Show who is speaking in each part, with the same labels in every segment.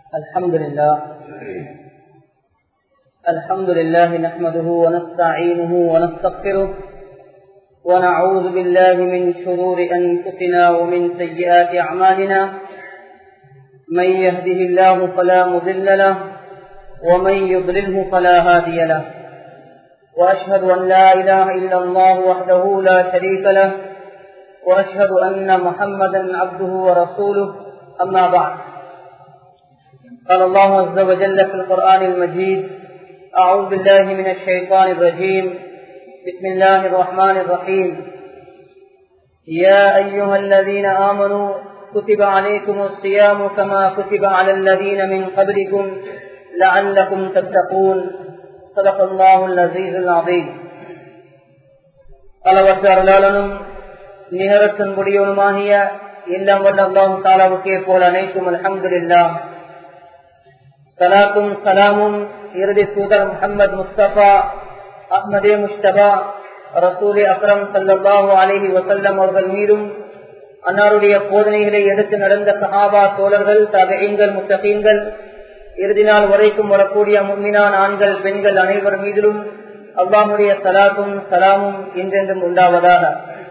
Speaker 1: الحمد لله الحمد لله نحمده ونستعينه ونستغفره ونعوذ بالله من شرور أنفسنا ومن سيئات أعمالنا من يهده الله فلا مضل له ومن يضلله فلا هادي له وأشهد أن لا إله إلا الله وحده لا شريك له وأشهد أن محمدا عبده ورسوله أما بعد قال الله عز وجل في القرآن المجيد أعوذ بالله من الشيطان الرجيم بسم الله الرحمن الرحيم يا أيها الذين آمنوا كتب عليكم الصيام كما كتب على الذين من قبلكم لعلكم تتقون صدق الله العزيز العظيم அளவற்ற அருளாளனும் நிகரச்சன் முடியவனுமாகிய எல்லாம் வல்ல அல்லாஹு தாலாவுக்கே போல் அனைத்தும் அலமதுல்லா சலாத்தும் சலாமும் இறுதி தூதர் முகமது முஸ்தபா அஹ்மதே முஸ்தபா ரசூலி அக்ரம் சல்லாஹூ அலஹி வசல்லம் அவர்கள் மீதும் அன்னாருடைய போதனைகளை எடுத்து நடந்த சஹாபா தோழர்கள் தகையங்கள் முத்தகீன்கள் இறுதி நாள் வரைக்கும் வரக்கூடிய முன்மினான் ஆண்கள் பெண்கள் அனைவர் மீதிலும் அல்லாஹுடைய சலாத்தும் சலாமும் என்றென்றும் உண்டாவதாக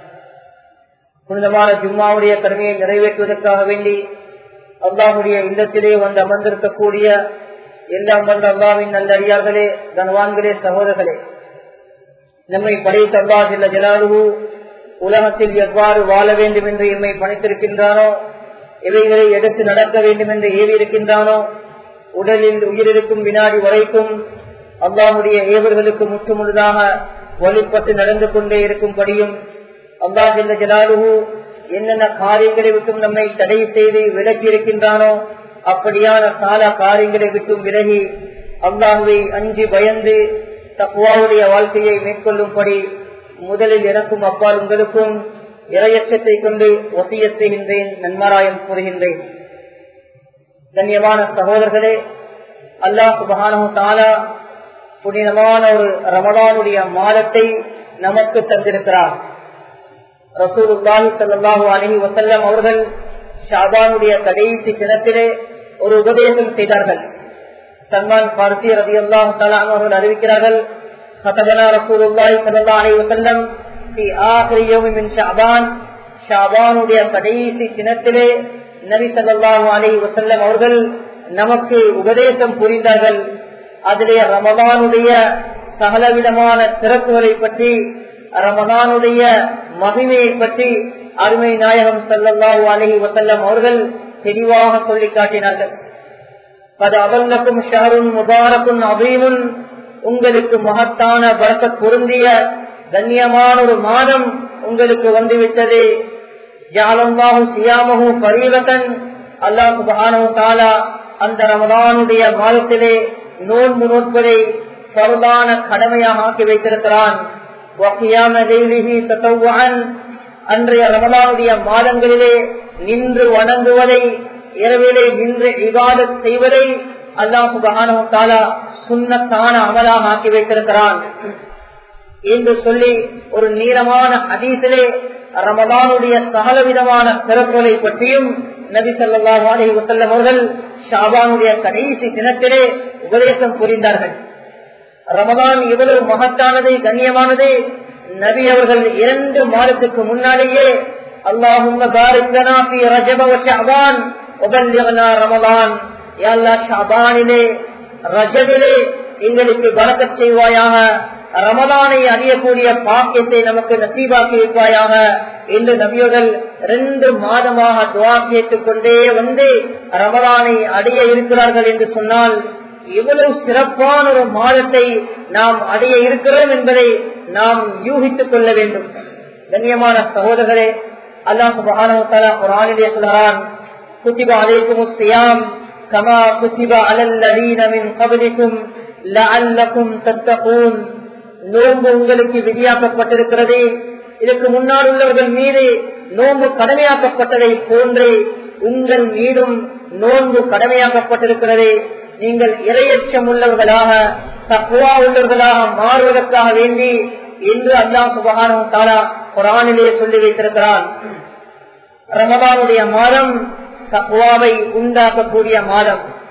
Speaker 1: புனிதமான ஜும்மாவுடைய கடமையை நிறைவேற்றுவதற்காக வேண்டி அல்லாஹுடைய இல்லத்திலே வந்து அமர்ந்திருக்கக்கூடிய எல்லாம் வந்த அல்லாவின் நல்லடியார்களே கனவான்களே சகோதரர்களே நம்மை படைத்த அல்லா சில ஜலாலுவு உலகத்தில் எவ்வாறு வாழ வேண்டும் என்று எம்மை பணித்திருக்கின்றானோ இவைகளை எடுத்து நடக்க வேண்டும் என்று ஏவி இருக்கின்றானோ உடலில் உயிரிருக்கும் வினாடி வரைக்கும் அல்லாஹுடைய ஏவர்களுக்கு முற்றுமுழுதாக வழிபட்டு நடந்து கொண்டே இருக்கும்படியும் அல்லாஹ் ஜலாலுவு என்னென்ன காரியங்களை விட்டும் நம்மை தடை செய்து விலக்கி இருக்கின்றானோ அப்படியான கால காரியங்களை விட்டும் விலகி அல்லாஹுவை அஞ்சு பயந்து தப்புவாவுடைய வாழ்க்கையை மேற்கொள்ளும்படி முதலில் எனக்கும் அப்பால் உங்களுக்கும் இரையச்சத்தை கொண்டு ஒசிய செய்கின்றேன் நன்மாராயம் கூறுகின்றேன் கண்ணியமான சகோதரர்களே அல்லாஹ் சுபகானு தாலா புனிதமான ஒரு ரமதானுடைய மாதத்தை நமக்கு தந்திருக்கிறார் ரசூலுல்லாஹி சல்லாஹூ அலஹி வசல்லம் அவர்கள் ஷாபானுடைய கடைசி தினத்திலே ஒரு உபதேசம் செய்தார்கள் சல்மான் பார்த்தி ரதி அல்லாஹ் அவர்கள் அறிவிக்கிறார்கள் خطبنا رسول الله صلى الله عليه وسلم في آخر يوم من شعبان ஷாபானுடைய கடைசி தினத்திலே நபி சல்லாஹூ அலி வசல்லம் அவர்கள் நமக்கு உபதேசம் புரிந்தார்கள் அதிலே ரமதானுடைய சகலவிதமான சிறப்புகளை பற்றி ரமதானுடைய மகிமையை பற்றி அருமை நாயகம் சல்லல்லாஹு அலஹி வசல்லம் அவர்கள் தெளிவாக சொல்லி காட்டினார்கள் அது அவல்லக்கும் ஷஹருன் முபாரக்குன் அபீமுன் உங்களுக்கு மகத்தான பரக்கத் பொருந்திய கண்ணியமான ஒரு மாதம் உங்களுக்கு வந்துவிட்டது ஜாலம்பாகு சியாமகு பரீவகன் அல்லாஹு பகானு தாலா அந்த ரமதானுடைய மாதத்திலே நோன்பு நோட்பதை பருதான கடமையாக ஆக்கி வைத்திருக்கிறான் அன்றைய ரமலானுடைய மாதங்களிலே நின்று வணங்குவதை இரவிலே நின்று இவாத செய்வதை அல்லாஹு தாலா சுண்ணத்தான அமலாக ஆக்கி வைத்திருக்கிறான் என்று சொல்லி ஒரு நீளமான அதீசிலே ரமலானுடைய சகலவிதமான சிறப்புகளை பற்றியும் நபி சொல்லாஹ் அலி வசல்லம் அவர்கள் ஷாபானுடைய கடைசி தினத்திலே உபதேசம் புரிந்தார்கள் ரமதான் எவ்வளவு மகத்தானது கண்ணியமானது நபி அவர்கள் இரண்டு மாதத்துக்கு முன்னாலேயே அல்லாஹும் ரமதான் ஷாபானிலே ரஜபிலே எங்களுக்கு பறக்க செய்வாயாக ரமதானை அறியக்கூடிய பாக்கியத்தை நமக்கு நசீபாக்கி வைப்பாயாக என்று நபியர்கள் ரெண்டு மாதமாக துவா கேட்டுக் கொண்டே வந்து ரமதானை அடைய இருக்கிறார்கள் என்று சொன்னால் எவ்வளவு சிறப்பான ஒரு மாதத்தை நாம் அடைய இருக்கிறோம் என்பதை நாம் யூகித்துக் கொள்ள வேண்டும் கண்ணியமான சகோதரர்களே அல்லாஹ் ஒரு ஆணிலே சொல்கிறான் குத்திபா அலைக்கும் சியாம் கமா குத்திபா அலல்லதீன மின் கபலிக்கும் லஅல்லக்கும் தத்தகூன் நோன்பு உங்களுக்கு விதியாக்கப்பட்டிருக்கிறது இதற்கு முன்னால் உள்ளவர்கள் மீது நோன்பு கடமையாக்கப்பட்டதை போன்றே உங்கள் மீதும் நோன்பு கடமையாக்கப்பட்டிருக்கிறது நீங்கள் இரையச்சம் உள்ளவர்களாக தக்குவா உள்ளவர்களாக மாறுவதற்காக வேண்டி என்று அல்லாஹ் சுபகானும் தாலா குரானிலே சொல்லி வைத்திருக்கிறான் ரமதானுடைய மாதம் தக்குவாவை உண்டாக்கக்கூடிய மாதம்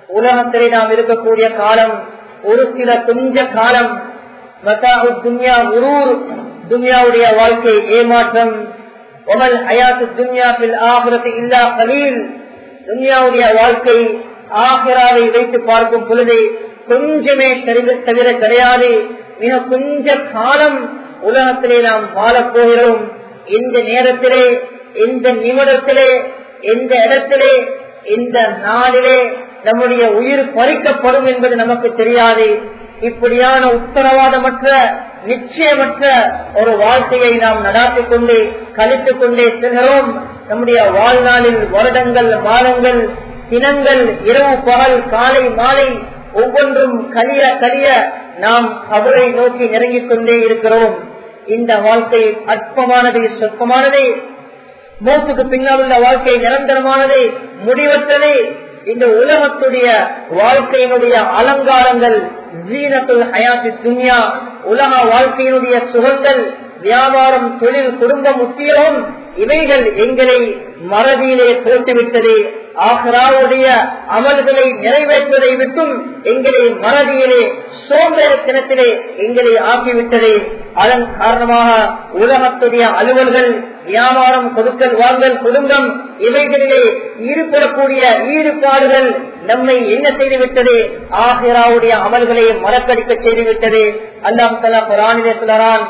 Speaker 1: உலகத்திலே நாம் இருக்கக்கூடிய காலம் ஒரு சில கொஞ்ச காலம் மத்தாஹு துன்யா உரூர் துன்யாவுடைய வாழ்க்கை ஏமாற்றம் ஒமல் ஹயாத்து துன்யா பில் ஆகிரத்து இல்லா கலீல் துன்யாவுடைய வாழ்க்கை ஆகிராவை வைத்து பார்க்கும் பொழுது கொஞ்சமே தவிர கிடையாது மிக கொஞ்ச காலம் உலகத்திலே நாம் வாழப் போகிறோம் இந்த நேரத்திலே இந்த நிமிடத்திலே எந்த இடத்திலே இந்த நாளிலே நம்முடைய உயிர் பறிக்கப்படும் என்பது நமக்கு தெரியாது இப்படியான உத்தரவாதமற்ற நிச்சயமற்ற ஒரு வாழ்க்கையை நாம் நடாத்திக் கொண்டே கழித்துக் கொண்டே செல்கிறோம் நம்முடைய வாழ்நாளில் வருடங்கள் மாதங்கள் தினங்கள் இரவு பகல் காலை மாலை ஒவ்வொன்றும் கலிய கலிய நாம் அவரை நோக்கி நெருங்கிக் கொண்டே இருக்கிறோம் இந்த வாழ்க்கை அற்பமானது சொற்பமானது மோசுக்கு பின்னால் உள்ள வாழ்க்கை நிரந்தரமானது முடிவற்றது இந்த உலகத்துடைய வாழ்க்கையினுடைய அலங்காரங்கள் ஜீனத்துல் ஹயாத்தி துன்யா உலக வாழ்க்கையினுடைய சுகங்கள் வியாபாரம் தொழில் குடும்பம் உத்தியோகம் இவைகள் எங்களை மறதியிலே தோற்றுவிட்டது ஆஹ்ராவுடைய அமல்களை நிறைவேற்றுவதை விட்டும் எங்களை மறதியிலே சோம்பேறித்தனத்திலே எங்களை ஆக்கிவிட்டது அதன் காரணமாக உலகத்துடைய அலுவல்கள் வியாபாரம் கொடுக்கல் வாங்கல் குடும்பம் இவைகளிலே ஈடுபடக்கூடிய ஈடுபாடுகள் நம்மை என்ன செய்துவிட்டது ஆஹிராவுடைய அமல்களை மறக்கடிக்க செய்துவிட்டது அல்லாம் தலா குரானிலே சொல்லறான்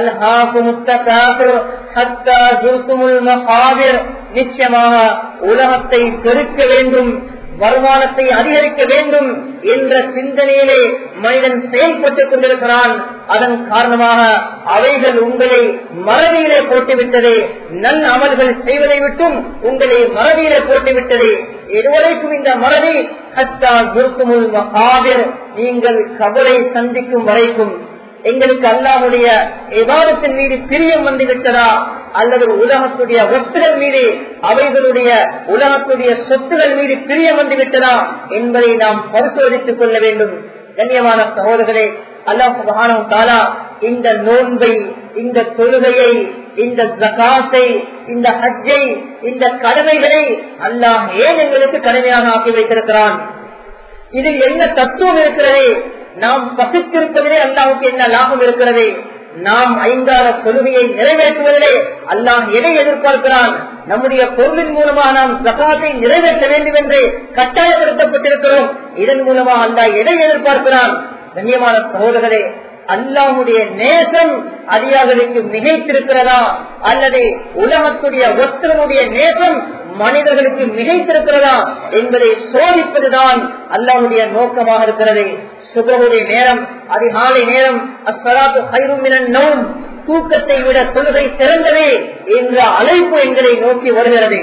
Speaker 1: நிச்சயமாக உலகத்தை பெருக்க வேண்டும் வருமானத்தை அதிகரிக்க வேண்டும் என்ற சிந்தனையிலே மனிதன் செயல்பட்டுக் கொண்டிருக்கிறான் அதன் காரணமாக அவைகள் உங்களை மறதியிலே போட்டுவிட்டது நல் அமல்கள் செய்வதை விட்டும் உங்களை மறதியிலே போட்டுவிட்டது இதுவரைக்கும் இந்த மறதி ஹத்தா குருத்துமுல் மகாவிர் நீங்கள் கவலை சந்திக்கும் வரைக்கும் எங்களுக்கு அல்லாவுடைய விவாதத்தின் மீது பிரியம் வந்து விட்டதா அல்லது உலகத்துடைய ஒத்துகள் மீது அவைகளுடைய உலகத்துடைய சொத்துகள் மீது பிரியம் வந்து விட்டதா என்பதை நாம் பரிசோதித்துக் கொள்ள வேண்டும் கண்ணியமான சகோதரர்களே அல்லாஹ் சுபஹானம் தாலா இந்த நோன்பை இந்த தொழுகையை இந்த ஜகாசை இந்த ஹஜ்ஜை இந்த கடமைகளை அல்லாஹ் ஏன் எங்களுக்கு கடமையாக ஆக்கி வைத்திருக்கிறான் இதில் என்ன தத்துவம் இருக்கிறது நாம் பசித்திருப்பதிலே அல்லாவுக்கு என்ன லாபம் இருக்கிறது நாம் ஐந்தார கொள்கையை நிறைவேற்றுவதிலே அல்லாஹ் எதை எதிர்பார்க்கிறான் நம்முடைய பொருளின் மூலமாக நாம் ஜகாத்தை நிறைவேற்ற வேண்டும் என்று கட்டாயப்படுத்தப்பட்டிருக்கிறோம் இதன் மூலமாக அல்லாஹ் எதை எதிர்பார்க்கிறான் கண்ணியமான சகோதரரே அல்லாஹுடைய நேசம் அதிகாரிக்கு மிகைத்திருக்கிறதா அல்லது உலகத்துடைய ஒத்தனுடைய நேசம் மனிதர்களுக்கு மிகைத்திருக்கிறதா என்பதை சோதிப்பதுதான் அல்லாஹுடைய நோக்கமாக இருக்கிறது சுபகுடைய நேரம் அதிகாலை நேரம் அஸ்வராத்து கைருமினன் நோம் தூக்கத்தை விட தொழுகை சிறந்ததே என்ற அழைப்பு எங்களை நோக்கி வருகிறது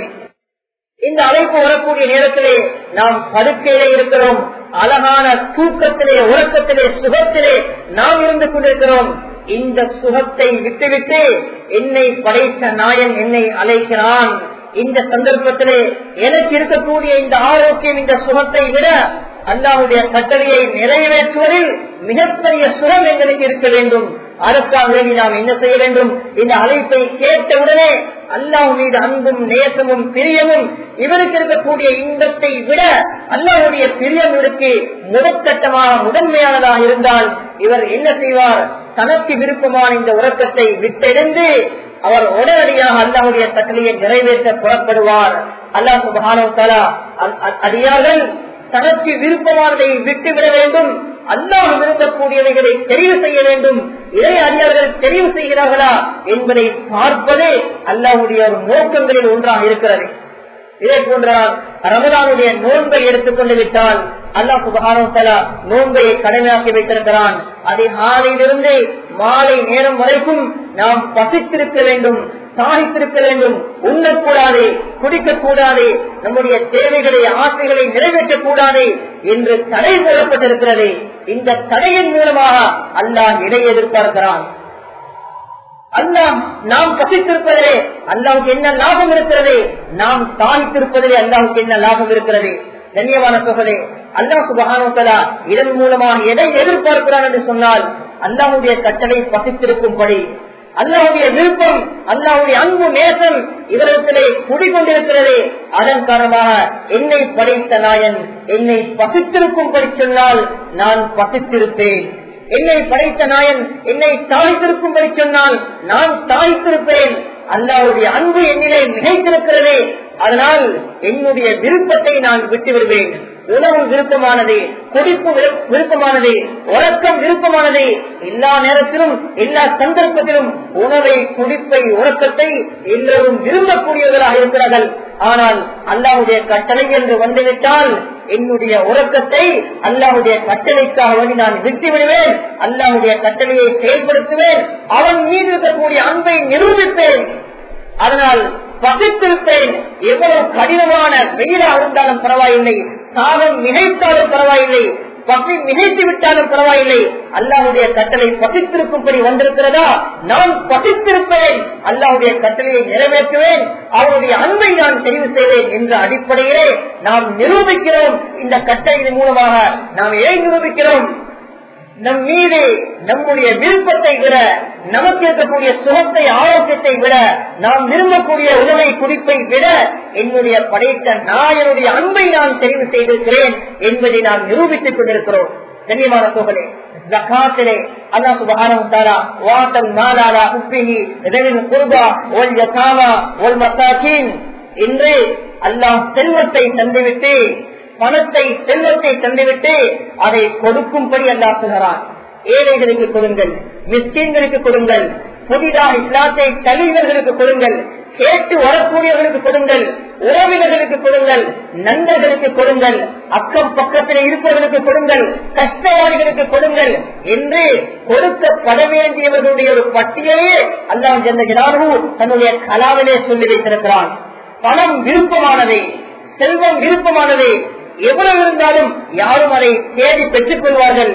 Speaker 1: இந்த அழைப்பு வரக்கூடிய நேரத்திலே நாம் படுக்கையிலே இருக்கிறோம் அழகான தூக்கத்திலே உறக்கத்திலே சுகத்திலே நாம் இருந்து கொண்டிருக்கிறோம் இந்த சுகத்தை விட்டுவிட்டு என்னை படைத்த நாயன் என்னை அழைக்கிறான் இந்த சந்தர்ப்பத்திலே எனக்கு இருக்கக்கூடிய இந்த ஆரோக்கியம் இந்த சுகத்தை விட அல்லாவுடைய கட்டளையை நிறைவேற்றுவதில் மிகப்பெரிய சுகம் எங்களுக்கு இருக்க வேண்டும் அதற்காக வேண்டி நாம் என்ன செய்ய வேண்டும் இந்த அழைப்பை கேட்டவுடனே அல்லாஹ் மீது அன்பும் நேசமும் பிரியமும் இவருக்கு இருக்கக்கூடிய இன்பத்தை விட அல்லாஹுடைய பிரியம் இவருக்கு முதற்கட்டமாக முதன்மையானதாக இருந்தால் இவர் என்ன செய்வார் தனக்கு விருப்பமான இந்த உறக்கத்தை விட்டெடுந்து அவர் உடனடியாக அல்லாஹுடைய கட்டளையை நிறைவேற்ற புறப்படுவார் அல்லாஹ் சுபானோ அடியார்கள் தனக்கு விருப்பமானதை விட்டுவிட வேண்டும் அல்லாஹ் விரும்பக்கூடியவைகளை தெரிவு செய்ய வேண்டும் இறை அறிஞர்கள் தெரிவு செய்கிறார்களா என்பதை பார்ப்பதே அல்லாஹுடைய ஒரு நோக்கங்களில் ஒன்றாக இருக்கிறது இதே போன்றால் ரமதானுடைய நோன்பை எடுத்துக்கொண்டு விட்டால் அல்லாஹ் சுபகாரத்தலா நோன்பை கடமையாக்கி வைத்திருக்கிறான் அதிகாலையிலிருந்து மாலை நேரம் வரைக்கும் நாம் பசித்திருக்க வேண்டும் சாகித்திருக்க வேண்டும் உண்ணக்கூடாது குடிக்கக்கூடாது நம்முடைய தேவைகளை ஆசைகளை நிறைவேற்றக்கூடாது என்று தடை போடப்பட்டிருக்கிறது இந்த தடையின் மூலமாக அல்லாஹ் இதை எதிர்பார்க்கிறான் அல்லாம் நாம் கசித்திருப்பதிலே அல்லாவுக்கு என்ன லாபம் இருக்கிறது நாம் தாய்த்திருப்பதிலே அல்லாவுக்கு என்ன லாபம் இருக்கிறது கண்ணியமான சொகதே அல்லாஹ் சுபகானோத்தலா இதன் மூலமாக எதை எதிர்பார்க்கிறான் என்று சொன்னால் அல்லாவுடைய கட்டளை பசித்திருக்கும்படி அல்லாவுடைய விருப்பம் அல்லாவுடைய அன்பு நேசம் இவரிடத்திலே குடிக்கொண்டிருக்கிறது அதன் காரணமாக என்னை படைத்த நாயன் என்னை பசித்திருக்கும்படி சொன்னால் நான் பசித்திருப்பேன் என்னை படைத்த நாயன் என்னை தாய்த்திருக்கும்படி சொன்னால் நான் தாய்த்திருப்பேன் அல்லாவுடைய அன்பு என்னிலே மிகைத்திருக்கிறதே அதனால் என்னுடைய விருப்பத்தை நான் விட்டு விடுவேன் உணவு விருப்பமானது குடிப்பு விருப்பமானது உறக்கம் விருப்பமானது எல்லா நேரத்திலும் எல்லா சந்தர்ப்பத்திலும் உணவை குடிப்பை உறக்கத்தை எல்லோரும் விரும்பக்கூடியவர்களாக இருக்கிறார்கள் ஆனால் அல்லாவுடைய கட்டளை என்று வந்துவிட்டால் என்னுடைய உறக்கத்தை அல்லாவுடைய கட்டளைக்காக வேண்டி நான் விட்டு விடுவேன் அல்லாவுடைய கட்டளையை செயல்படுத்துவேன் அவன் மீது இருக்கக்கூடிய அன்பை நிரூபிப்பேன் அதனால் பசித்திருப்பேன் எவ்வளவு கடினமான வெயிலாக இருந்தாலும் பரவாயில்லை சாதம் மிகைத்தாலும் பரவாயில்லை பசி மிகைத்து விட்டாலும் பரவாயில்லை அல்லாவுடைய கட்டளை பசித்திருக்கும்படி வந்திருக்கிறதா நான் பசித்திருப்பேன் அல்லாவுடைய கட்டளையை நிறைவேற்றுவேன் அவருடைய அன்பை நான் தெரிவு செய்வேன் என்ற அடிப்படையிலே நாம் நிரூபிக்கிறோம் இந்த கட்டளையின் மூலமாக நாம் ஏன் நிரூபிக்கிறோம் நம் மீது நம்முடைய விருப்பத்தை விட நமக்கு இருக்கக்கூடிய சுகத்தை ஆரோக்கியத்தை விட நாம் விரும்பக்கூடிய உணவை குடிப்பை விட என்னுடைய படைத்த நாயனுடைய அன்பை நான் தெரிவு செய்திருக்கிறேன் என்பதை நாம் நிரூபித்துக் கொண்டிருக்கிறோம் கண்ணியமான சோகனே ஜக்காத்திலே அல்லா சுபஹானஹு தஆலா வாத்தல் மாலாலா உப்பிஹி ரிதில் குர்பா வல் யதாமா வல் மசாகின் இன்று அல்லாஹ் செல்வத்தை தந்துவிட்டு பணத்தை செல்வத்தை தந்துவிட்டு அதை கொடுக்கும்படி அல்லா சொல்கிறான் ஏழைகளுக்கு கொடுங்கள் மிஸ்கீன்களுக்கு கொடுங்கள் புதிதாக இஸ்லாத்தை தலைவர்களுக்கு கொடுங்கள் கேட்டு வரக்கூடியவர்களுக்கு கொடுங்கள் உறவினர்களுக்கு கொடுங்கள் நண்பர்களுக்கு கொடுங்கள் அக்கம் பக்கத்தில் இருப்பவர்களுக்கு கொடுங்கள் கஷ்டவாதிகளுக்கு கொடுங்கள் என்று கொடுக்கப்பட வேண்டியவர்களுடைய ஒரு பட்டியலே அல்லாம் ஜென்ன தன்னுடைய கலாவிலே சொல்லி வைத்திருக்கிறான் பணம் விருப்பமானது செல்வம் விருப்பமானது எவ்வளவு இருந்தாலும் யாரும் அதை தேடி பெற்றுக் கொள்வார்கள்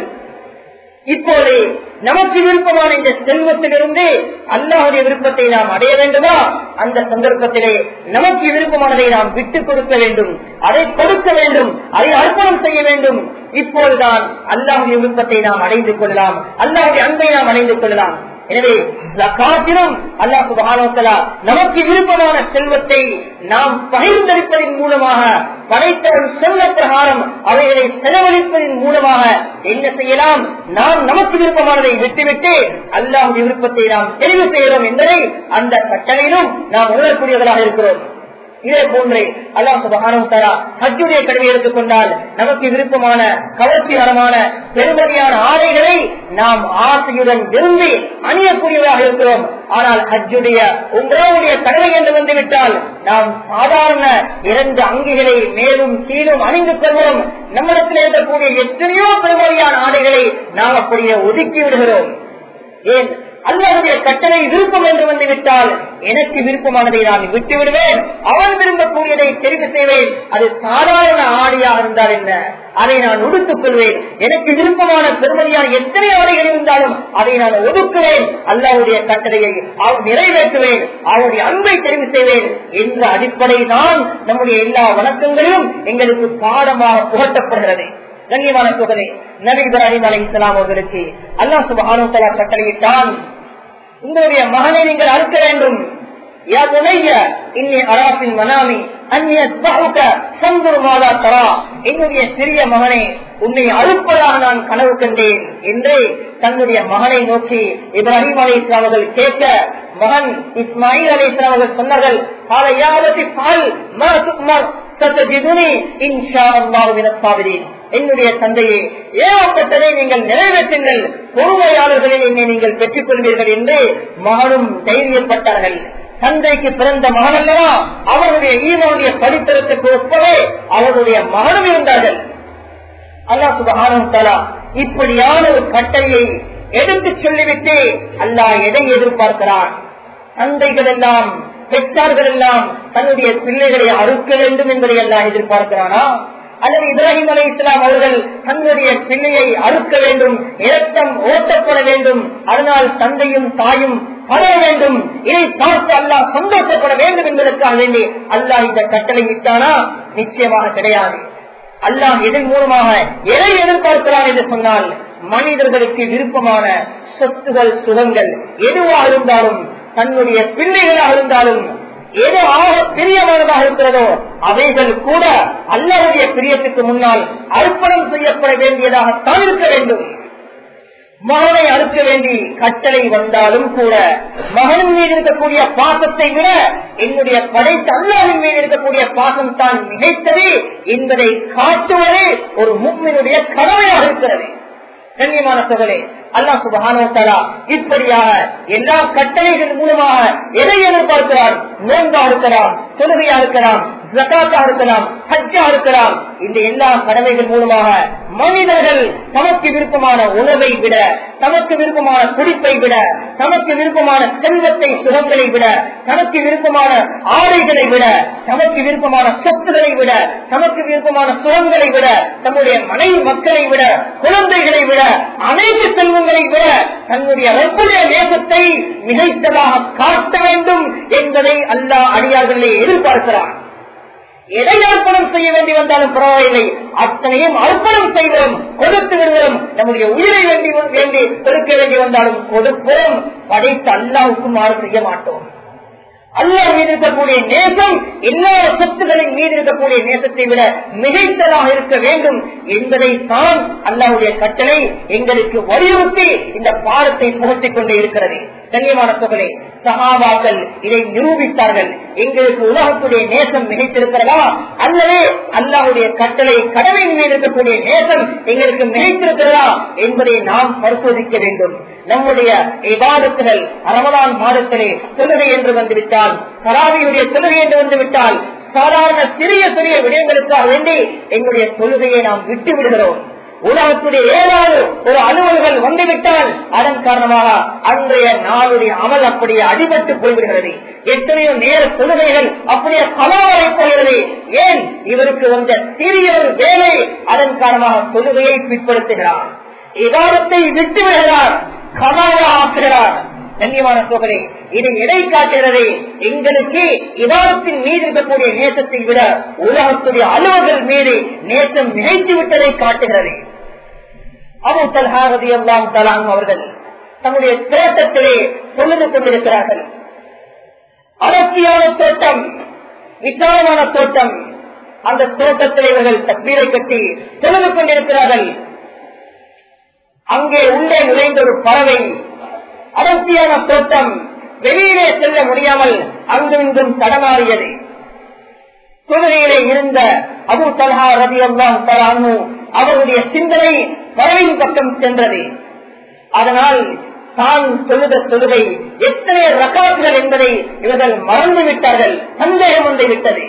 Speaker 1: இப்போது நமக்கு விருப்பமான இந்த செல்வத்திலிருந்து அல்லாவுடைய விருப்பத்தை நாம் அடைய வேண்டுமா அந்த சந்தர்ப்பத்திலே நமக்கு விருப்பமானதை நாம் விட்டுக் கொடுக்க வேண்டும் அதை கொடுக்க வேண்டும் அதை அர்ப்பணம் செய்ய வேண்டும் இப்போதுதான் அல்லாவுடைய விருப்பத்தை நாம் அடைந்து கொள்ளலாம் அல்லாவுடைய அன்பை நாம் அடைந்து கொள்ளலாம் எனவே காட்டிலும் அல்லா சுபானோத்தலா நமக்கு விருப்பமான செல்வத்தை நாம் பகிர்ந்தளிப்பதன் மூலமாக படைத்தவன் சொல்ல பிரகாரம் அவைகளை செலவழிப்பதன் மூலமாக என்ன செய்யலாம் நாம் நமக்கு விருப்பமானதை விட்டுவிட்டு அல்லாஹுடைய விருப்பத்தை நாம் தெரிவு செய்கிறோம் என்பதை அந்த கட்டளையிலும் நாம் உணரக்கூடியவர்களாக இருக்கிறோம் இதே போன்றே அல்லாஹ் சுபகானம் தரா ஹஜ்ஜுடைய கடமை எடுத்துக்கொண்டால் நமக்கு விருப்பமான கவர்ச்சிகரமான பெருமதியான ஆடைகளை நாம் ஆசையுடன் விரும்பி அணியக்கூடியவராக இருக்கிறோம் ஆனால் ஹஜ்ஜுடைய உங்களுடைய கடமை என்று வந்துவிட்டால் நாம் சாதாரண இரண்டு அங்கிகளை மேலும் கீழும் அணிந்து கொள்வோம் நம்மிடத்தில் இருக்கக்கூடிய எத்தனையோ பெருமதியான ஆடைகளை நாம் அப்படியே ஒதுக்கி விடுகிறோம் ஏன் அல்லாவுடைய கட்டளை விருப்பம் என்று வந்துவிட்டால் எனக்கு விருப்பமானதை நான் விட்டு விடுவேன் அவன் விரும்பக்கூடியதை தெரிவு செய்வேன் அது சாதாரண ஆடையாக இருந்தால் என்ன அதை நான் உடுத்துக் கொள்வேன் எனக்கு விருப்பமான பெருமதியான எத்தனை ஆடைகள் இருந்தாலும் அதை நான் ஒதுக்குவேன் அல்லாவுடைய கட்டளையை அவன் நிறைவேற்றுவேன் அவருடைய அன்பை தெரிவு செய்வேன் என்ற அடிப்படை தான் நம்முடைய எல்லா வணக்கங்களிலும் எங்களுக்கு பாடமாக புகட்டப்படுகிறது கண்ணியமான தொகை நபி இப்ராஹிம் அலி இஸ்லாம் அவர்களுக்கு அல்லா சுபானு தலா கட்டளையிட்டான் உங்களுடைய மகனை நீங்கள் அறுக்க வேண்டும் என்னுடைய சிறிய மகனை உன்னை அறுப்பதாக நான் கனவு கண்டேன் என்று தன்னுடைய மகனை நோக்கி இப்ராஹிம் அலி இஸ்லாமர்கள் கேட்க மகன் இஸ்மாயில் அலி இஸ்லாமர்கள் சொன்னார்கள் என்னுடைய தந்தையே ஏகப்பட்டதை நீங்கள் நிறைவேற்றுங்கள் பொறுமையாளர்களில் என்னை நீங்கள் பெற்றுக் கொள்வீர்கள் என்று மகனும் தைரியப்பட்டார்கள் தந்தைக்கு பிறந்த மகன் அல்லவா அவருடைய ஈமாவுடைய படித்தரத்துக்கு ஒப்பவே அவருடைய மகனும் இருந்தார்கள் அல்லா சுபகானம் தலா இப்படியான ஒரு கட்டளையை எடுத்து சொல்லிவிட்டு அல்லாஹ் எதை எதிர்பார்க்கிறான் தந்தைகள் எல்லாம் பெற்றார்கள் எல்லாம் தன்னுடைய பிள்ளைகளை அறுக்க வேண்டும் என்பதை எல்லாம் எதிர்பார்க்கிறானா அல்லது இப்ராஹிம் அலி இஸ்லாம் அவர்கள் தன்னுடைய பிள்ளையை அறுக்க வேண்டும் இரத்தம் ஓட்டப்பட வேண்டும் அதனால் தந்தையும் தாயும் பட வேண்டும் இதை பார்த்து அல்லாஹ் சந்தோஷப்பட வேண்டும் என்பதற்காக வேண்டி அல்லாஹ் இந்த கட்டளை இட்டானா நிச்சயமாக கிடையாது அல்லாஹ் இதன் மூலமாக எதை எதிர்பார்க்கிறான் என்று சொன்னால்
Speaker 2: மனிதர்களுக்கு விருப்பமான சொத்துகள் சுகங்கள் எதுவாக இருந்தாலும் தன்னுடைய பிள்ளைகளாக இருந்தாலும் எது ஆக பிரியமானதாக இருக்கிறதோ அவைகள் கூட அல்லாவுடைய பிரியத்துக்கு முன்னால் அர்ப்பணம் செய்யப்பட வேண்டியதாகத்தான் இருக்க வேண்டும் மகனை அறுக்க வேண்டி கட்டளை வந்தாலும் கூட மகன் மீது இருக்கக்கூடிய பாசத்தை விட என்னுடைய படைத்த அல்லாவின் மீது இருக்கக்கூடிய பாசம் தான் நினைத்தது என்பதை காட்டுவதே ஒரு முக்மினுடைய கடமையாக இருக்கிறது கண்ணியமான சகலே அல்லா சுபகானோத்தலா இப்படியாக எல்லா கட்டளைகள் மூலமாக எதை எதிர்பார்க்கிறான் நோன்பா இருக்கலாம் தொழுகையா இருக்கலாம் ஜக்காத்தா இருக்கலாம் ஹஜ்ஜா இருக்கலாம் இந்த எல்லா கடமைகள் மூலமாக மனிதர்கள் தமக்கு விருப்பமான உணவை விட தமக்கு விருப்பமான குடிப்பை விட தமக்கு விருப்பமான செல்வத்தை சுகங்களை விட தமக்கு விருப்பமான ஆடைகளை விட தமக்கு விருப்பமான சொத்துக்களை விட தமக்கு விருப்பமான சுகங்களை விட தம்முடைய மனைவி மக்களை விட குழந்தைகளை விட அனைத்து செல்வங்களை விட தன்னுடைய ரப்புடைய நேசத்தை மிகைத்ததாக காட்ட வேண்டும் என்பதை அல்லாஹ் அடியார்களே எதிர்பார்க்கிறார் எதை அர்ப்பணம் செய்ய வேண்டி வந்தாலும் பரவாயில்லை அத்தனையும் அர்ப்பணம் செய்கிறோம் கொடுத்து விடுகிறோம் நம்முடைய உயிரை வேண்டி வேண்டி கொடுக்க வேண்டி வந்தாலும் கொடுப்போம் படைத்த அல்லாவுக்கு மாறு செய்ய மாட்டோம் அல்லாஹ் மீது இருக்கக்கூடிய நேசம் எல்லா சொத்துக்களின் மீது இருக்கக்கூடிய நேசத்தை விட மிகைத்ததாக இருக்க வேண்டும் என்பதை தான் அல்லாவுடைய கட்டளை எங்களுக்கு வலியுறுத்தி இந்த பாடத்தை புகட்டிக் கொண்டே இருக்கிறது கண்ணியமான சொகலை சகாபாக்கள் இதை நிரூபித்தார்கள் எங்களுக்கு உலகத்துடைய நேசம் மிகைத்திருக்கிறதா அல்லது அல்லாவுடைய கட்டளை கடமையின் மீது இருக்கக்கூடிய நேசம் எங்களுக்கு மிகைத்திருக்கிறதா என்பதை நாம் பரிசோதிக்க வேண்டும் நம்முடைய விவாதத்துகள் ரமலான் மாதத்திலே தொழுகை என்று வந்துவிட்டால் கராவியுடைய தொழுகை என்று வந்துவிட்டால் சாதாரண சிறிய சிறிய விடயங்களுக்காக வேண்டி எங்களுடைய தொழுகையை நாம் விட்டு விடுகிறோம் உலகத்துடைய ஏதாவது ஒரு அலுவல்கள் வந்துவிட்டால் அதன் காரணமாக அன்றைய நாளுடைய அமல் அப்படியே அடிபட்டு போய்விடுகிறது எத்தனையோ நேர தொழுகைகள் அப்படியே கலாவரை போகிறது ஏன் இவருக்கு வந்த சிறிய ஒரு வேலை அதன் காரணமாக தொழுகையை பிற்படுத்துகிறார் விவாதத்தை விட்டு விடுகிறார் கலாவ ஆக்குகிறார் கண்ணியமான சோதனை இதை எடை காட்டுகிறது எங்களுக்கு இவாரத்தின் மீது இருக்கக்கூடிய நேசத்தை விட உலகத்துடைய அலுவல்கள் மீது நேசம் நினைத்து விட்டதை காட்டுகிறது அபு தல்ஹாரதி எல்லாம் தலாங் அவர்கள் தன்னுடைய தோட்டத்திலே சொல்லிக் கொண்டிருக்கிறார்கள் அடர்த்தியான தோட்டம் விசாலமான தோட்டம் அந்த தோட்டத்தில் இவர்கள் தப்பீரை கட்டி தொழுது கொண்டிருக்கிறார்கள் அங்கே உள்ளே நுழைந்த ஒரு பறவை அடர்த்தியான தோட்டம் வெளியிலே செல்ல முடியாமல் அங்கும் இங்கும் தடமாறியது தொழுகையிலே இருந்த அபு தல்ஹா ரவி அல்லாம் அவருடைய சிந்தனை பறவையின் பக்கம் சென்றது அதனால் தான் தொழுத தொழுகை எத்தனை ரகாத்துகள் என்பதை இவர்கள் மறந்து விட்டார்கள் சந்தேகம் வந்து விட்டது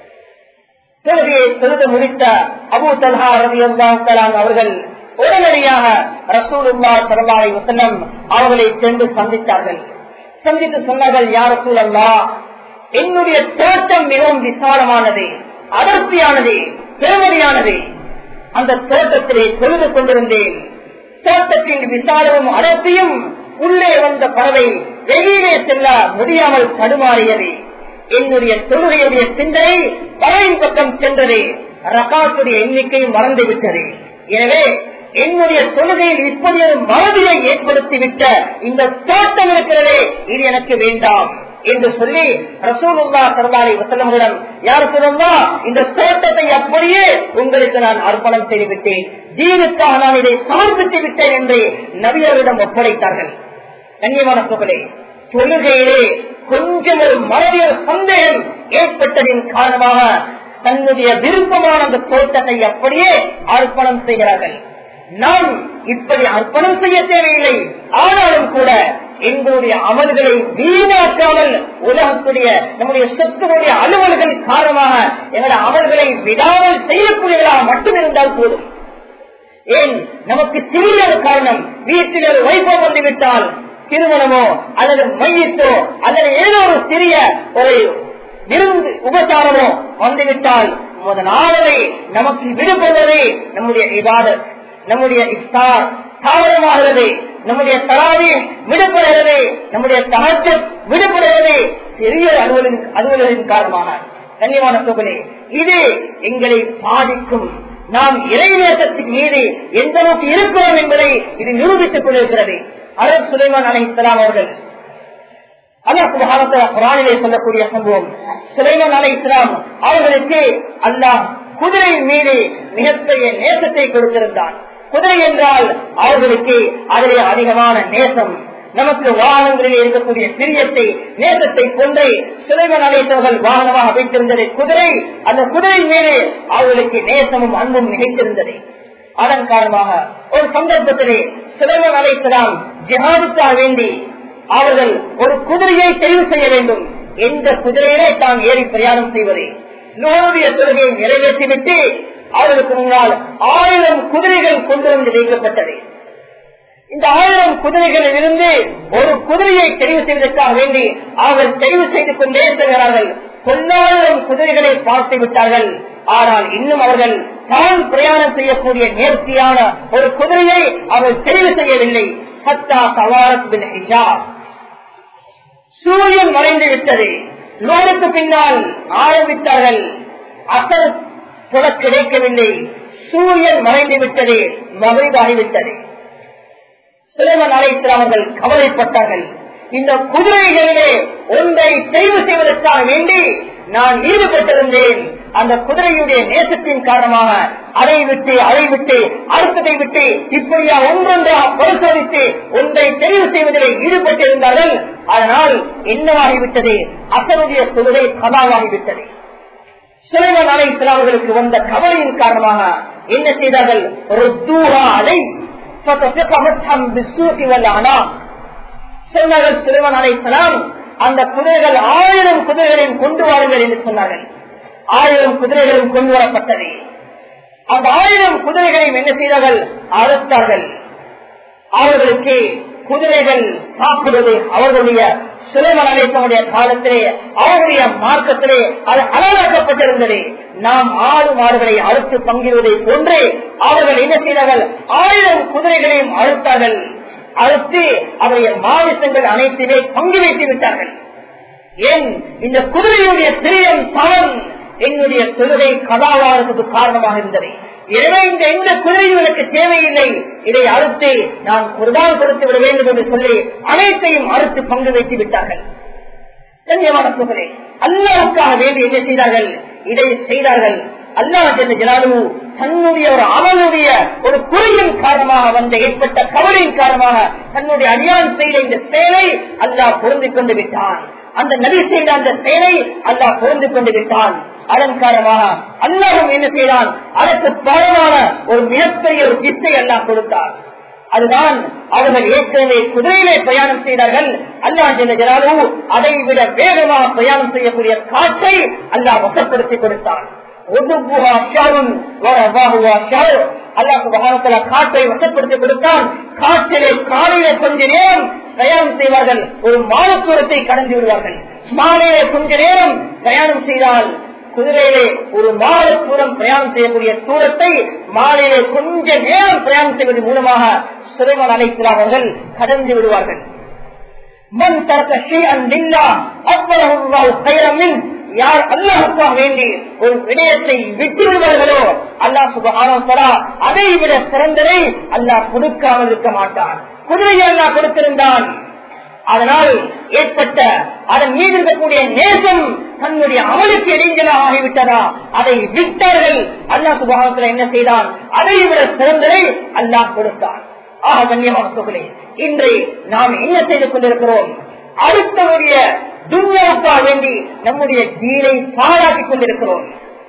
Speaker 2: தொழுகையை தொழுது முடித்த அபு தல்ஹா ரவி அல்லாம் அவர்கள் உடனடியாக ரசூலுல்லா சரலாலை வசல்லம் அவர்களை சென்று சந்தித்தார்கள் சந்தித்து சொன்னார்கள் யார் ரசூலல்லா என்னுடைய தோட்டம் மிகவும் விசாலமானது அடர்த்தியானது பெருமதியானது அந்த தோட்டத்திலே தொழுது கொண்டிருந்தேன் தோட்டத்தின் விசாலமும் அடர்த்தியும் உள்ளே வந்த பறவை வெளியிலே செல்ல முடியாமல் தடுமாறியது என்னுடைய தொழுகையுடைய சிந்தனை பறவையின் பக்கம் சென்றது ரகாத்துடைய எண்ணிக்கையும் மறந்துவிட்டது எனவே என்னுடைய தொழுகையில் இப்படி ஒரு மனதிலை ஏற்படுத்திவிட்ட இந்த தோட்டம் இருக்கிறதே இது எனக்கு வேண்டாம் என்று சொல்லி ரசூலுல்லா சரதாரி வசலமுடன் யார் சொல்லா இந்த தோட்டத்தை அப்படியே உங்களுக்கு நான் அர்ப்பணம் செய்துவிட்டேன் ஜீவனுக்காக நான் இதை சமர்ப்பித்து விட்டேன் என்று நபியரிடம் ஒப்படைத்தார்கள் கண்ணியமான சொகலே தொழுகையிலே கொஞ்சம் ஒரு மனதில் சந்தேகம் ஏற்பட்டதின் காரணமாக தன்னுடைய விருப்பமான அந்த தோட்டத்தை அப்படியே அர்ப்பணம் செய்கிறார்கள் நாம் இப்படி அர்ப்பணம் செய்ய தேவையில்லை ஆனாலும் கூட எங்களுடைய அமல்களை வீணாக்காமல் உலகத்துடைய நம்முடைய சொத்துடைய அலுவல்கள் காரணமாக எங்களுடைய அமல்களை விடாமல் செய்யக்கூடியவர்களாக மட்டும் இருந்தால் போதும் ஏன் நமக்கு சிறிய ஒரு காரணம் வீட்டில் ஒரு வைபவம் வந்துவிட்டால் திருமணமோ அல்லது மையத்தோ அல்லது ஏதோ ஒரு சிறிய ஒரு விருந்து உபச்சாரமோ வந்துவிட்டால் முதலாளரை நமக்கு விடுபடுவதே நம்முடைய இவாதத் நம்முடைய இஃப்தார் தாமதமாகிறது நம்முடைய தராவி விடுபடுகிறது நம்முடைய தகஜ விடுபடுகிறது சிறிய அலுவலின் அலுவலரின் காரணமாக கண்ணியமான சோகனே இது எங்களை பாதிக்கும் நாம் இறைநேசத்தின் மீது எந்த அளவுக்கு இருக்கிறோம் என்பதை இது நிரூபித்துக் கொண்டிருக்கிறது அரப் சுலைமான் அலை இஸ்லாம் அவர்கள் அல்லாஹ் சுபஹானஹு குரானிலே சொல்லக்கூடிய சம்பவம் சுலைமான் அலை இஸ்லாம் அவர்களுக்கு அல்லாஹ் குதிரையின் மீது மிகப்பெரிய நேசத்தை கொடுத்திருந்தான் குதிரை என்றால் அவர்களுக்கு அதிலே அதிகமான நேசம் நமக்கு வாகனங்களில் இருக்கக்கூடிய பிரியத்தை நேசத்தை கொண்டே சுலைமன் அழைத்தவர்கள் வாகனமாக வைத்திருந்தது குதிரை அந்த குதிரை மீது அவர்களுக்கு நேசமும் அன்பும் நிகழ்த்திருந்தது அதன் காரணமாக ஒரு சந்தர்ப்பத்திலே சுலைமன் அழைத்தலாம் ஜிஹாதுக்காக வேண்டி அவர்கள் ஒரு குதிரையை தெரிவு செய்ய வேண்டும் எந்த குதிரையிலே தான் ஏறி பிரயாணம் செய்வது நோடைய தொழுகையை நிறைவேற்றிவிட்டு அவர்களுக்கு முன்னால் ஆயிரம் குதிரைகள் கொண்டு வந்து வைக்கப்பட்டது இந்த ஆயிரம் குதிரைகளில் இருந்து ஒரு குதிரையை தெரிவு செய்வதற்காக வேண்டி அவர்கள் தெரிவு செய்து கொண்டே செல்கிறார்கள் தொள்ளாயிரம் குதிரைகளை பார்த்து விட்டார்கள் ஆனால் இன்னும் அவர்கள் தான் பிரயாணம் செய்யக்கூடிய நேர்த்தியான ஒரு குதிரையை அவர்கள் தெரிவு செய்யவில்லை சத்தா சவாரத் பின் ஹிஜாப் சூரியன் மறைந்து விட்டது லோனுக்கு பின்னால் ஆரம்பித்தார்கள் அசல் புல கிடைக்கவில்லை சூரியன் மறைந்து விட்டது மகிழ்வாகிவிட்டது சுலைமன் அழைத்தவர்கள் கவலைப்பட்டார்கள் இந்த குதிரைகளிலே ஒன்றை தெரிவு செய்வதற்காக வேண்டி நான் ஈடுபட்டிருந்தேன் அந்த குதிரையுடைய நேசத்தின் காரணமாக அதை விட்டு அதை விட்டு அடுத்ததை விட்டு இப்படியா ஒன்றொன்றாக பரிசோதித்து ஒன்றை தெரிவு செய்வதிலே ஈடுபட்டிருந்தார்கள் அதனால் என்னவாகிவிட்டது அசருடைய குதிரை கதாவாகிவிட்டது சுலைமன் அழைத்தல் அவர்களுக்கு வந்த கவலையின் காரணமாக என்ன செய்தார்கள் ஒரு தூரா அதை சொன்னார்கள் சிறுவன் அழைத்தலாம் அந்த குதிரைகள் ஆயிரம் குதிரைகளையும் கொண்டு வாருங்கள் என்று சொன்னார்கள் ஆயிரம் குதிரைகளும் கொண்டு வரப்பட்டது அந்த ஆயிரம் குதிரைகளையும் என்ன செய்தார்கள் அறுத்தார்கள் அவர்களுக்கு குதிரைகள் சாப்பிடுவது அவர்களுடைய சுலைமன் அழைத்தவனுடைய காலத்திலே அவருடைய மார்க்கத்திலே அது அழகாக்கப்பட்டிருந்தது நாம் ஆறு மாடுகளை அறுத்து பங்கிடுவதை போன்றே அவர்கள் என்ன செய்தார்கள் ஆயிரம் குதிரைகளையும் அறுத்தார்கள் அறுத்து அவருடைய மாமிசங்கள் அனைத்துமே பங்கு வைத்து விட்டார்கள் ஏன் இந்த குதிரையுடைய திரியம் தவன் என்னுடைய தொழுகை கதாவாரத்துக்கு காரணமாக இருந்தது எனவே இந்த எந்த குதிரையும் எனக்கு தேவையில்லை இதை அறுத்து நான் குர்பான் கொடுத்து விட வேண்டும் என்று சொல்லி அனைத்தையும் அறுத்து பங்கு வைத்து விட்டார்கள் கண்ணியமான சுகரே அல்லாவுக்காக வேண்டி என்ன செய்தார்கள் இதை செய்தார்கள் அல்லாஹ் ஜலாலு தன்னுடைய ஒரு அவனுடைய ஒரு குறியின் காரணமாக வந்த ஏற்பட்ட கவலையின் காரணமாக தன்னுடைய அநியாயம் செய்த இந்த செயலை அல்லாஹ் பொருந்திக் கொண்டு விட்டான் அந்த நபி செய்த அந்த செயலை அல்லாஹ் பொருந்திக் கொண்டு விட்டான் அதன் காரணமாக அல்லாஹும் என்ன செய்தான் அதற்கு பலமான ஒரு மிகப்பெரிய ஒரு திசை அல்லாஹ் கொடுத்தார் அதுதான் அவர்கள் ஏற்கனவே குதிரையிலே பிரயாணம் செய்தார்கள் அல்லா ஜலாலு அதை விட வேகமாக பிரயாணம் செய்யக்கூடிய காற்றை அல்லாஹ் வசப்படுத்தி கொடுத்தான் காற்றை வசப்படுத்தி கொடுத்தான் காற்றிலே காலையில கொஞ்ச நேரம் பிரயாணம் செய்வார்கள் ஒரு மாதத்தூரத்தை கடந்து விடுவார்கள் மாலையிலே கொஞ்ச நேரம் பிரயாணம் செய்தால் குதிரையிலே ஒரு மாத தூரம் பிரயாணம் செய்யக்கூடிய தூரத்தை மாலையிலே கொஞ்ச நேரம் பிரயாணம் செய்வது மூலமாக சுலைமன் அழைக்கிறார்கள் கடந்து விடுவார்கள் மண் தரக்க அவ்வளவு யார் அல்லாஹுக்காக வேண்டி ஒரு விடயத்தை விட்டு விடுவார்களோ அல்லாஹ் சுபானோ அதை விட சிறந்ததை அல்லாஹ் கொடுக்காமல் இருக்க மாட்டான் குதிரையை அல்லாஹ் கொடுத்திருந்தான் அதனால் ஏற்பட்ட அதன் மீது இருக்கக்கூடிய நேசம் தன்னுடைய அமலுக்கு இடைஞ்சலாக ஆகிவிட்டதா அதை விட்டார்கள் அல்லாஹ் சுபானத்தில் என்ன செய்தான் அதை விட சிறந்ததை அல்லாஹ் கொடுத்தான் ஆக கண்ணியமான சொல்களே இன்று நாம் என்ன செய்து கொண்டிருக்கிறோம் அடுத்தவருடைய துன்யாவுக்காக வேண்டி நம்முடைய தீனை பாராட்டிக் கொண்டிருக்கிறோம்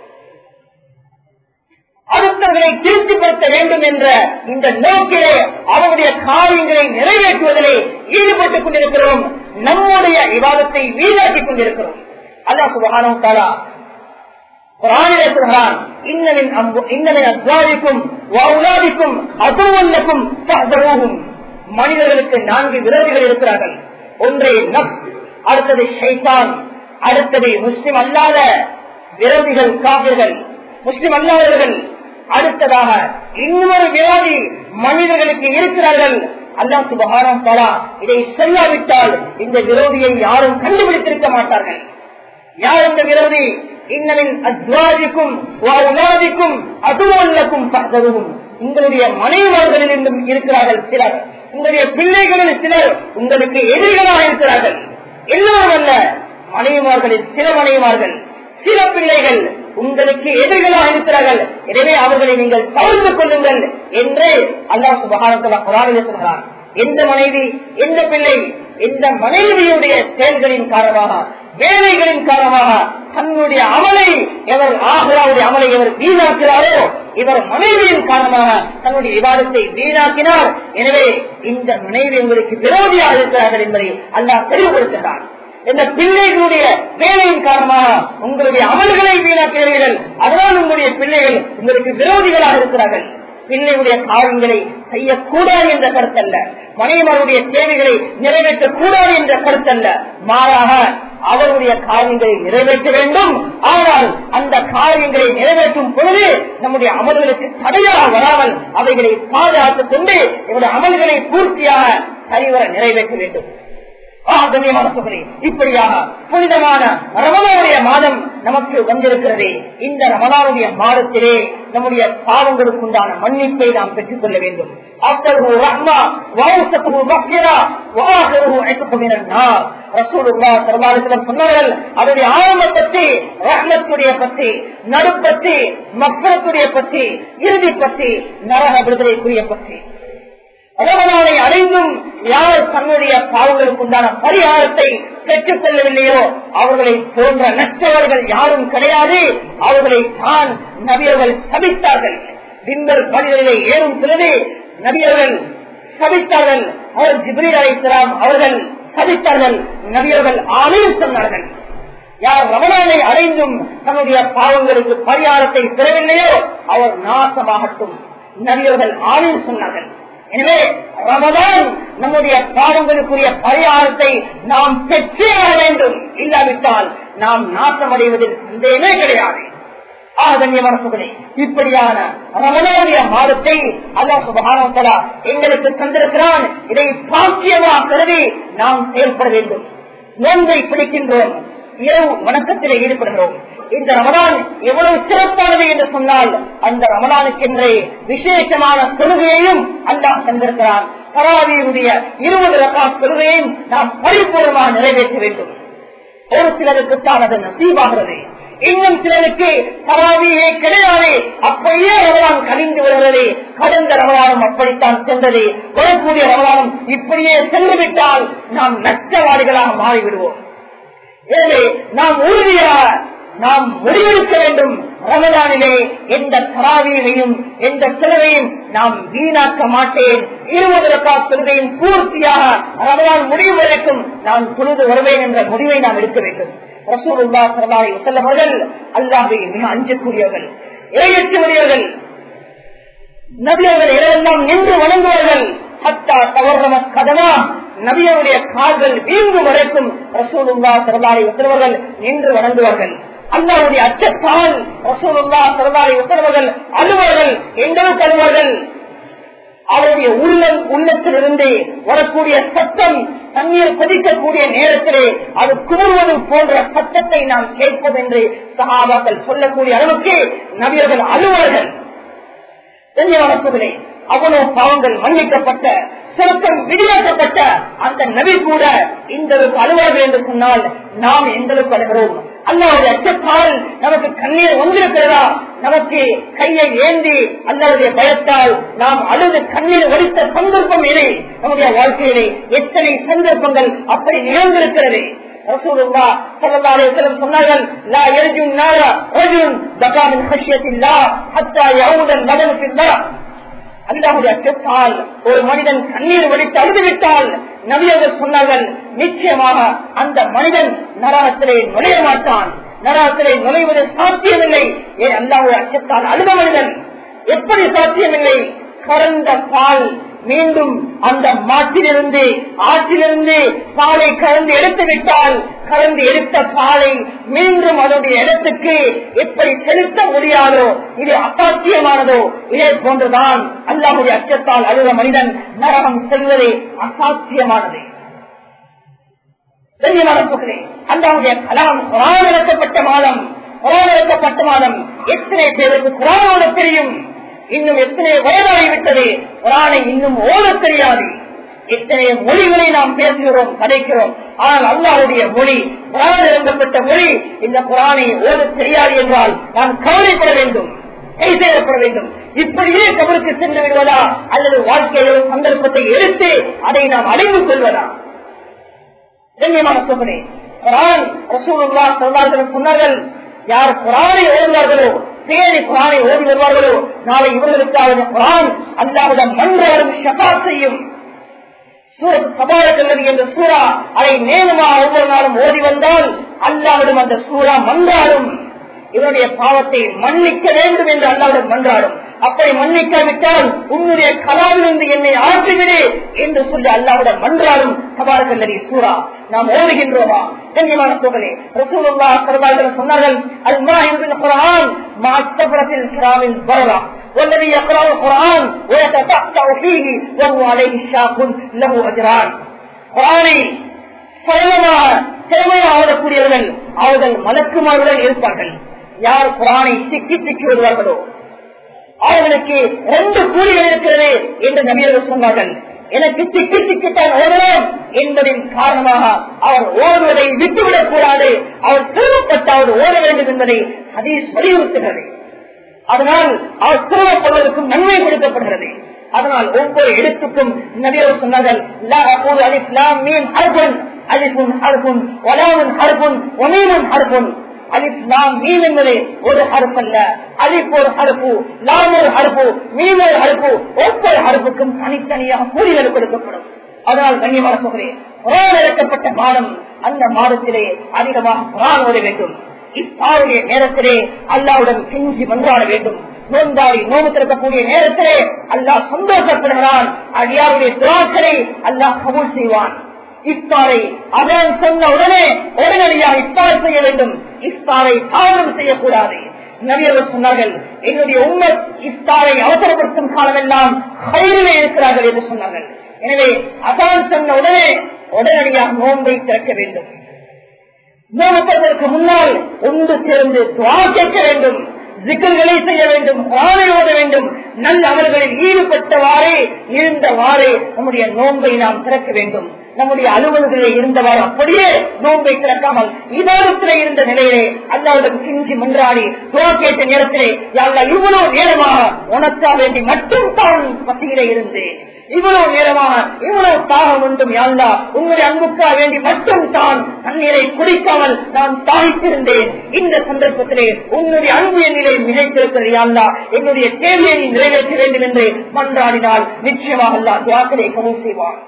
Speaker 2: அடுத்தவர்களை திருப்திப்படுத்த வேண்டும் என்ற இந்த நோக்கிலே அவருடைய காரியங்களை நிறைவேற்றுவதிலே ஈடுபட்டுக் கொண்டிருக்கிறோம் நம்முடைய விவாதத்தை வீணாக்கிக் கொண்டிருக்கிறோம் அல்லா சுபகானம் தாலா குரானிலே சொல்கிறான் இன்னமின் அம்பு இன்னமின் அஸ்வாதிக்கும் வவுலாதிக்கும் அதுவல்லக்கும் சகதரோகும் மனிதர்களுக்கு நான்கு விரோதிகள் இருக்கிறார்கள் ஒன்றை நப் அடுத்தது ஷைத்தான் அடுத்தது முஸ்லிம் அல்லாத விரோதிகள் காவிர்கள் முஸ்லிம் அல்லாதவர்கள் அடுத்ததாக இன்னொரு விரோதி மனிதர்களுக்கு இருக்கிறார்கள் அல்லா சுபகாரம் பலா இதை சொல்லாவிட்டால் இந்த விரோதியை யாரும் கண்டுபிடித்திருக்க மாட்டார்கள் யார் இந்த விரோதி இன்னமின் அஸ்வாதிக்கும் வாழ்வாதிக்கும் அதுவல்லக்கும் பகருவும் உங்களுடைய மனைவார்களில் இருந்தும் இருக்கிறார்கள் சிலர் உங்களுடைய பிள்ளைகளில் சிலர் உங்களுக்கு எதிரிகளாக இருக்கிறார்கள் எல்லோரும் அல்ல மனைவிமார்களில் சில மனைவிமார்கள் சில பிள்ளைகள் உங்களுக்கு எதிரிகளாக இருக்கிறார்கள் எனவே அவர்களை நீங்கள் தவிர்த்து கொள்ளுங்கள் என்று அல்லாஹ் சுபகாரத்தில் குரானிலே சொல்கிறார் எந்த மனைவி எந்த பிள்ளை எந்த மனைவியுடைய செயல்களின் காரணமாக வேலைகளின் காரணமாக தன்னுடைய அமலை எவர் ஆகிறாவுடைய அமலை எவர் வீணாக்கிறாரோ இவர் மனைவியின் காரணமாக தன்னுடைய விவாதத்தை வீணாக்கினார் எனவே இந்த மனைவி உங்களுக்கு விரோதியாக இருக்கிறார்கள் என்பதை அல்லாஹ் தெளிவுபடுத்துகிறார் இந்த பிள்ளைகளுடைய வேலையின் காரணமாக உங்களுடைய அமல்களை வீணாக்கிறீர்கள் அதனால் உங்களுடைய பிள்ளைகள் உங்களுக்கு விரோதிகளாக இருக்கிறார்கள் பிள்ளையுடைய காரியங்களை செய்யக்கூடாது என்ற கருத்தல்ல மனைவருடைய தேவைகளை நிறைவேற்றக்கூடாது என்ற கருத்தல்ல மாறாக அவருடைய காரியங்களை நிறைவேற்ற வேண்டும் ஆனால் அந்த காரியங்களை நிறைவேற்றும் பொழுது நம்முடைய அமல்களுக்கு தடையாக வராமல் அவைகளை பாதுகாத்துக் கொண்டு இவருடைய அமல்களை பூர்த்தியாக சரிவர நிறைவேற்ற வேண்டும் கண்ணியமான சொல்கிறேன் இப்படியாக புனிதமான ரமலானுடைய மாதம் நமக்கு வந்திருக்கிறது இந்த ரமலானுடைய மாதத்திலே நம்முடைய பாவங்களுக்கு உண்டான மன்னிப்பை நாம் பெற்றுக் கொள்ள வேண்டும் சொன்னார்கள் அதனுடைய ஆரம்ப பற்றி ரஹ்மத்துடைய பற்றி நடுப்பற்றி மக்களுடைய பற்றி இறுதி பற்றி நரக விடுதலைக்குரிய பற்றி ரமலானை அடைந்தும் யார் தன்னுடைய பாவங்களுக்கு உண்டான பரிகாரத்தை பெற்றுக் கொள்ளவில்லையோ அவர்களை போன்ற நஷ்டவர்கள் யாரும் கிடையாது அவர்களை தான் நபியர்கள் சபித்தார்கள் பின்பர் பணிகளிலே ஏறும் பொழுது நபியர்கள் சபித்தார்கள் அவர் ஜிப்ரீல் அழைத்தலாம் அவர்கள் சபித்தார்கள் நபியர்கள் ஆணையம் சொன்னார்கள் யார் ரமணானை அடைந்தும் தன்னுடைய பாவங்களுக்கு பரிகாரத்தை பெறவில்லையோ அவர் நாசமாகட்டும் நபியர்கள் ஆணையம் சொன்னார்கள் எனவே ரமதான் நம்முடைய பாவங்களுக்குரிய பரிகாரத்தை நாம் பெற்றே ஆக வேண்டும் இல்லாவிட்டால் நாம் நாசமடைவதில் சந்தேகமே கிடையாது ஆதன்யமான இப்படியான ரமணாவுடைய மாதத்தை அல்லாஹ் சுபகானத்தலா எங்களுக்கு தந்திருக்கிறான் இதை பாக்கியமாக கருதி நாம் செயல்பட வேண்டும் நோன்பை பிடிக்கின்றோம் இரவு வணக்கத்திலே ஈடுபடுகிறோம் இந்த ரமலான் எவ்வளவு சிறப்பானது என்று சொன்னால் அந்த ரமலானுக்கென்றே விசேஷமான தொழுகையையும் அல்லாஹ் தந்திருக்கிறான் தராவியுடைய இருபது ரகாத் தொழுகையையும் நாம் பரிபூர்ணமாக நிறைவேற்ற வேண்டும் ஒரு சிலருக்குத்தான் அது நசீவாகிறது இன்னும் சிலருக்கு தராவியே கிடையாது அப்படியே ரமலான் கழிந்து வருகிறது கடந்த ரமலானும் அப்படித்தான் சென்றது வரக்கூடிய ரமலானும் இப்படியே சென்றுவிட்டால் நாம் நஷ்டவாதிகளாக மாறிவிடுவோம் எனவே நாம் உறுதியாக நாம் முடிவெடுக்க வேண்டும் ரமதானிலே எந்த தராவியையும் எந்த சிலவையும் நாம் வீணாக்க மாட்டேன் இருபது ரக்கா தொழுகையும் பூர்த்தியாக ரமதான் முடிவு வரைக்கும் நான் தொழுது வருவேன் என்ற முடிவை நாம் எடுக்க வேண்டும் ரசூலுல்லா சரலாய் செல்லவர்கள் அல்லாவை மிக அஞ்சக்கூடியவர்கள் இறையற்றமுடையவர்கள் நபியவர்கள் இரவெல்லாம் நின்று வணங்குவார்கள் ஹத்தா தவறம கதமா நபியருடைய கால்கள் வீங்கும் வரைக்கும் ரசூலுல்லா சரலாய் செல்வர்கள் நின்று வணங்குவார்கள் அல்லாவுடைய அச்சத்தால் ரசூலுல்லா சரலாய் உத்தரவர்கள் அலுவலர்கள் எங்களுக்கு அலுவலர்கள் அவருடைய உள்ளம் உள்ளத்திலிருந்து வரக்கூடிய சத்தம் தண்ணீர் கொதிக்கக்கூடிய நேரத்திலே அது குமுறுவது போன்ற சத்தத்தை நாம் கேட்பதென்று சகாபாக்கள் சொல்லக்கூடிய அளவுக்கு நபியர்கள் அலுவலர்கள் தெரிஞ்சவனே அவ்வளவு பாவங்கள் மன்னிக்கப்பட்ட சொர்க்கம் விடுவிக்கப்பட்ட அந்த நபி கூட இந்த அலுவலர்கள் என்று சொன்னால் நாம் எந்த அளவுக்கு அழுகிறோம் அல்லாவுடைய அச்சத்தால் நமக்கு கண்ணீர் வந்திருக்கிறதா நமக்கு கையை ஏந்தி அல்லாவுடைய பயத்தால் நாம் அழுது கண்ணீர் வடித்த சந்தர்ப்பம் எது நம்முடைய வாழ்க்கையிலே எத்தனை சந்தர்ப்பங்கள் அப்படி நிகழ்ந்திருக்கிறது ரசூலுல்லா ஸல்லல்லாஹு அலைஹி வஸல்லம் சொன்னார்கள் லா யர்ஜுன் நார ரஜுல் பகா மின் ஹஷ்யத்தில்லாஹ் ஹத்தா யஊத al-badal ஃபில்லாஹ் அல்லாஹுடைய அச்சத்தால் ஒரு மனிதன் கண்ணீர் வடித்து அழுதுவிட்டால் நபியர்கள் சொன்னார்கள் நிச்சயமாக அந்த மனிதன் நரகத்திலே நுழைய மாட்டான் நரகத்திலே நுழைவது சாத்தியமில்லை ஏன் அல்லாவுடைய அச்சத்தால் அழுத மனிதன் எப்படி சாத்தியமில்லை கறந்த பால் மீண்டும் அந்த மாட்டிலிருந்து ஆற்றிலிருந்து பாலை கலந்து எடுத்து விட்டால் கலந்து எடுத்த பாலை மீண்டும் அதனுடைய இடத்துக்கு எப்படி செலுத்த முடியாதோ இது அசாத்தியமானதோ இதே போன்றுதான் அல்லாஹுடைய அச்சத்தால் அழுத மனிதன் நரகம் செல்வது அசாத்தியமானது கண்ணியமான சொல்கிறேன் அல்லாவுடைய கலாம் நடத்தப்பட்ட மாதம் குரான் இறக்கப்பட்ட மாதம் எத்தனை பேருக்கு குரானோட தெரியும் இன்னும் எத்தனை வயதாகிவிட்டது குரானை இன்னும் ஓட தெரியாது எத்தனை மொழிகளை நாம் பேசுகிறோம் கதைக்கிறோம் ஆனால் அல்லாவுடைய மொழி குரான் இறங்கப்பட்ட மொழி இந்த குரானை ஓட தெரியாது என்றால் நாம் கவலைப்பட வேண்டும் கை செய்யப்பட வேண்டும் இப்படியே கபருக்கு சென்று விடுவதா அல்லது வாழ்க்கையில் ஒரு சந்தர்ப்பத்தை எடுத்து அதை நாம் அடைந்து கொள்வதா கண்ணியமான சோதனை குரான் ரசூலுல்லா சொல்லார்கள் சொன்னார்கள் யார் குரானை ஓடுவார்களோ பேரை குரானை ஓடி வருவார்களோ நாளை இவர்களுக்காக குரான் அல்லாவிடம் மன்றாடும் ஷபா செய்யும் சூரத் சபாரக்கல்லது என்ற சூறா அதை நேரமா ஒவ்வொரு நாளும் ஓடி வந்தால் அல்லாவிடம் அந்த சூறா மன்றாடும் இவருடைய பாவத்தை மன்னிக்க வேண்டும் என்று அல்லாவிடம் மன்றாடும் அப்படி மன்னிக்காவிட்டால் உன்னுடைய கலாவிலிருந்து என்னை ஆற்றிவிடு என்று சொல்லி அல்லாவிடம் மன்றாடும் சபாரக்கல்லரி சூறா நாம் ஓடுகின்றோமா கண்ணியமான சோழனே ரசூலுல்லா சரதார்கள் சொன்னார்கள் அல்மா என்பது குரான் மாற்றப்படத்தில் கிராமில் வரலாம் والذي يقرأ القرآن ويتتعتع فيه وهو عليه شاق له أجران قرآني சரளமாக திறமையாக ஆடக்கூடியவர்கள் அவர்கள் மலக்குமாருடன் இருப்பார்கள் யார் குரானை சிக்கி சிக்கி வருவார்களோ அவர்களுக்கு ரெண்டு கூலிகள் இருக்கிறது என்று நபியர்கள் சொன்னார்கள் எனக்கு சிக்கி சிக்கித்தான் ஓடலாம் என்பதின் காரணமாக அவர் ஓடுவதை விட்டுவிடக் கூடாது அவர் திரும்பப்பட்டாவது ஓட வேண்டும் என்பதை ஹதீஸ் வலியுறுத்துகிறது அதனால் அவர் திரும்பப்படுவதற்கும் நன்மை கொடுக்கப்படுகிறது அதனால் ஒவ்வொரு எழுத்துக்கும் நபியர் சொன்னார்கள் லா அகூல் அலிஃப் லாம் மீம் ஹர்புன் அலிஃபுன் ஹர்புன் வலாமுன் ஹர்புன் ஒமீமுன் ஹர்புன் அலிஃப் லாம் மீம் என்பது ஒரு ஹர்ப் அல்ல அலிஃப் ஒரு ஹர்பு லாம் ஒரு ஹர்பு மீம் ஒரு ஹர்பு ஒவ்வொரு ஹர்புக்கும் தனித்தனியாக கூலிகள் கொடுக்கப்படும் அதனால் கண்ணியமான சொல்கிறேன் குரான் இறக்கப்பட்ட மாதம் அந்த மாதத்திலே அதிகமாக குரான் ஓட வேண்டும் இப்பாவுடைய நேரத்திலே அல்லாவுடன் செஞ்சு மன்றாட வேண்டும் நோந்தாடி நோவு திறக்கக்கூடிய நேரத்திலே அல்லாஹ் சந்தோஷப்படுகிறான் அடியாருடைய துராக்களை அல்லாஹ் கபூல் செய்வான் இஃப்தாரை அவன் சொன்ன உடனே உடனடியாக இஃப்தார் செய்ய வேண்டும் இஃப்தாரை தாமதம் செய்யக்கூடாது நபியவர் சொன்னார்கள் என்னுடைய உண்மை இஃப்தாரை அவசரப்படுத்தும் காலமெல்லாம் கையிலே இருக்கிறார்கள் என்று சொன்னார்கள் எனவே அதான் சொன்ன உடனே உடனடியாக நோன்பை திறக்க வேண்டும் நோம்புவதற்கு முன்னால் ஒன்று சேர்ந்து துவா கேட்க வேண்டும் சிக்கல்களை செய்ய வேண்டும் வாழை ஓட வேண்டும் நல்ல அமல்களில் ஈடுபட்டவாறே இருந்தவாறே நம்முடைய நோன்பை நாம் திறக்க வேண்டும் நம்முடைய அலுவலர்களில் இருந்தவாறு அப்படியே நோன்பை திறக்காமல் இதாரத்திலே இருந்த நிலையிலே அல்லாவிடம் கிஞ்சி மன்றாடி துவா கேட்ட நேரத்திலே யாழ்லா இவ்வளவு நேரமாக உனக்கா வேண்டி மட்டும் தான் பசியிலே இருந்தேன் இவ்வளவு நேரமாக இவ்வளவு தாகம் ஒன்றும் யாழ்லா உங்களுடைய அன்புக்கா வேண்டி மட்டும் தான் தண்ணீரை குடிக்காமல் நான் தாய்த்திருந்தேன் இந்த சந்தர்ப்பத்திலே உன்னுடைய அன்பு என்னிலே மிகைத்திருக்கிறது யாழ்லா என்னுடைய தேவையை நீ நிறைவேற்ற வேண்டும் என்று மன்றாடினால் நிச்சயமாக அல்லா துவாக்களை கபூல் செய்வார்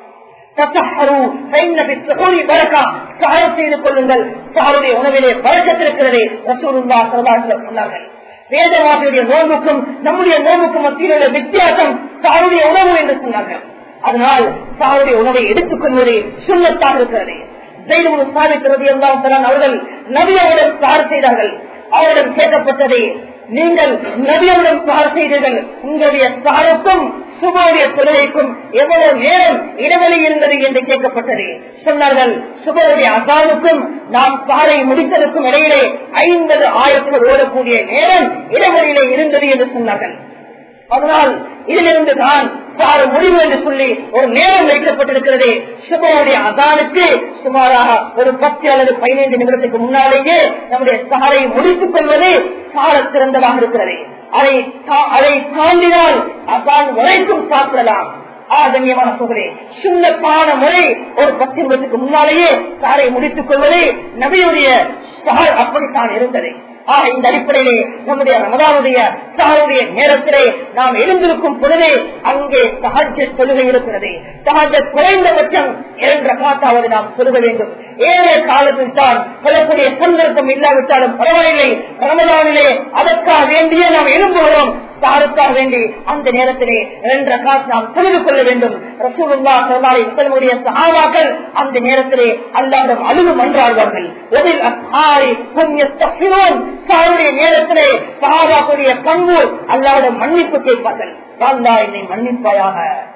Speaker 2: செய்து கொள்ளுங்கள் சாருடைய உணவிலே பழக்கத்திருக்கிறதே ரசூலுல்லா சொன்னார்கள் வேதவாசியுடைய நோன்புக்கும் நம்முடைய நோன்புக்கும் மத்தியில் உள்ள வித்தியாசம் சாருடைய உணவு என்று சொன்னார்கள் அதனால் சாருடைய உணவை எடுத்துக் கொள்வது சுண்ணத்தாக இருக்கிறது ஜெயிலு சாதிக்கிறது எல்லாம் அவர்கள் நபியவுடன் சார் செய்தார்கள் அவரிடம் கேட்கப்பட்டது நீங்கள் நபியவுடன் சார் செய்தீர்கள் உங்களுடைய சாருக்கும் சுபோடைய தொழுகைக்கும் எவ்வளவு நேரம் இடைவெளி இருந்தது என்று கேட்கப்பட்டது சொன்னார்கள் சுபோடைய அசானுக்கும் நாம் சாரை முடித்ததற்கும் இடையிலே ஐம்பது ஆயிரத்தில் ஓடக்கூடிய நேரம் இடைவெளியிலே இருந்தது என்று சொன்னார்கள் அதனால் இதிலிருந்து தான் சாறு முடிவு என்று சொல்லி ஒரு நேரம் வைக்கப்பட்டிருக்கிறது சுபோடைய அசானுக்கு சுமாராக ஒரு பத்து அல்லது பதினைந்து நிமிடத்துக்கு முன்னாலேயே நம்முடைய சாரை முடித்துக் கொள்வது சார சிறந்ததாக இருக்கிறது அதை அதை தாண்டினால் அசான் வரைக்கும் சாப்பிடலாம் ஆதன்யமான சோதனை சுண்ணப்பான முறை ஒரு பத்து நிமிடத்துக்கு முன்னாலேயே சாரை முடித்துக் கொள்வது நபியுடைய சார் அப்படித்தான் இருந்தது ஆக இந்த அடிப்படையிலே நம்முடைய ரமதானுடைய சாருடைய நேரத்திலே நாம் எழுந்திருக்கும் பொழுதே அங்கே சகஜ தொழுகை இருக்கிறது சகஜ குறைந்தபட்சம் இரண்டு காத்தாவது நாம் சொல்ல வேண்டும் ஏழை காலத்தில் தான் சொல்லக்கூடிய சந்தர்ப்பம் இல்லாவிட்டாலும் பரவாயில்லை ரமதானிலே அதற்காக வேண்டிய நாம் எழும்புகிறோம் சாருக்காக வேண்டி அந்த நேரத்திலே இரண்டு காசு நாம் தொழுது கொள்ள வேண்டும் ரசூலுல்லா சொல்லாலை உங்களுடைய சகாவாக்கள் அந்த நேரத்திலே அல்லாவிடம் அழுது மன்றாடுவார்கள் ஒதில் அஸ்ஹாரி சாருடைய நேரத்திலே சகாவாக்குடைய பண்பு அல்லாவிடம் மன்னிப்பு கேட்பார்கள் அல்லா என்னை மன்னிப்பாயாக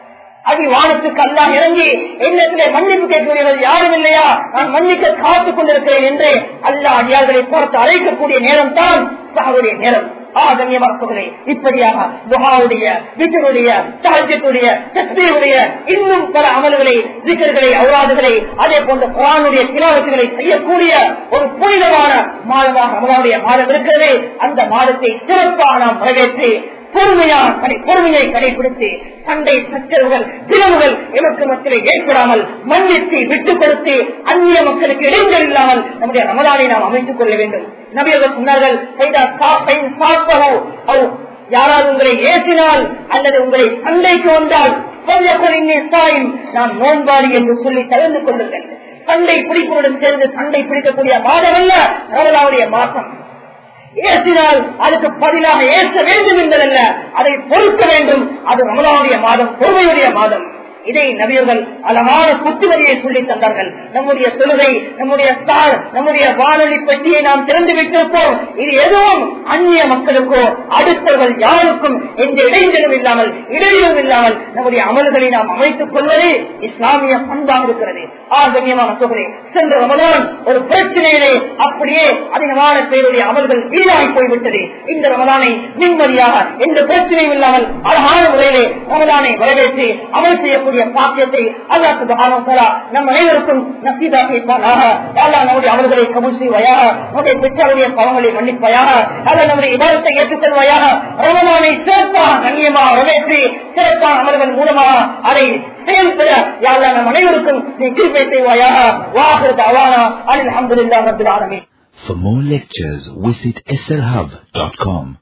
Speaker 2: அடிவானத்துக்கு அல்லா இறங்கி என்னத்திலே மன்னிப்பு கேட்கக்கூடியவர்கள் யாரும் இல்லையா நான் மன்னிக்க காத்துக் கொண்டிருக்கிறேன் என்று அல்லா அடியார்களை பார்த்து அழைக்கக்கூடிய நேரம் தான் சகோதரிய நேரம் ஆகண்யமாக்குகிறேன் இப்படியாக துஹாவுடைய விஜருடைய சாஜத்துடைய சக்தியுடைய இன்னும் பல அமல்களை விக்கர்களை அவுராதுகளை அதே போன்ற குரானுடைய திலாவத்துகளை செய்யக்கூடிய ஒரு புனிதமான மாதமாக அவனுடைய மாதம் இருக்கிறது அந்த மாதத்தை சிறப்பாக நாம் வரவேற்று பொறுமையாக கடை பொறுமையை கடைபிடித்து சண்டை சச்சரவுகள் பிளவுகள் எமக்கு மக்களை ஏற்படாமல் மன்னித்து விட்டுக் கொடுத்து அந்நிய மக்களுக்கு இடைஞ்சல் இல்லாமல் நம்முடைய ரமதானை நாம் அமைத்துக் கொள்ள வேண்டும் நபியர்கள் சொன்னார்கள் "சைதா சாப்பைன் சாப்பகோ அவ் யாராவது உங்களை ஏற்றினால் அல்லது உங்களை சண்டைக்கு வந்தால் "ஃபல்யகுல் இன்னி சாயிம்", நான் நோன்பாளி என்று சொல்லி தகுந்து கொள்ளுங்கள் சண்டை பிடிப்பதுடன் சேர்ந்து சண்டை பிடிக்கக்கூடிய மாதம் அல்ல ரமலாவுடைய மாதம் ஏற்றினால் அதுக்கு பதிலாக ஏற்ற வேண்டும் என்பதல்ல அதை பொறுக்க வேண்டும் அது ரமலானுடைய மாதம் பொறுமையுடைய மாதம் இதை நபியர்கள் அழகான புத்துவதியை சொல்லி தந்தார்கள் நம்முடைய தொழுகை நம்முடைய ஸ்டார் நம்முடைய வானொலி பெட்டியை நாம் திறந்து விட்டிருப்போம் இது எதுவும் அந்நிய மக்களுக்கோ அடுத்தவர்கள் யாருக்கும் எந்த இடைஞ்சலும் இல்லாமல் இடையிலும் இல்லாமல் நம்முடைய அமல்களை நாம் அமைத்துக் கொள்வது இஸ்லாமிய பண்பாக இருக்கிறது ஆகமியமான சோதனை சென்ற ரமலான் ஒரு பிரச்சனையிலே அப்படியே அதிகமான பேருடைய அமல்கள் வீணாகி போய்விட்டது இந்த ரமலானை நிம்மதியாக எந்த பிரச்சனையும் இல்லாமல் அழகான முறையிலே ரமலானை வரவேற்று அமல் செய்யக்கூடிய பாக்கியத்தை அல்லாஹ் சுப்ஹானஹு தஆலா நம் அனைவருக்கும் நசீபாக்கி வைப்பானாக அல்லாஹ் நம்முடைய அமல்களை கபூல் செய்வாயாக நம்முடைய பெற்றாருடைய பாவங்களை மன்னிப்பாயாக அல்லாஹ் நம்முடைய இபாதத்தை ஏற்றுக்கொள்வாயாக ரமலானை சிறப்பாக கண்ணியமாக வரவேற்று சிறப்பான அமல்கள் மூலமாக அதை செயல்பட யாழ்லா நம் அனைவருக்கும் நீ கிருப்பை செய்வாயாக வாஹர் அவானா அல்ஹம்துலில்லாஹ் ரப்பில் ஆலமீன்
Speaker 3: For more lectures, visit slhub.com.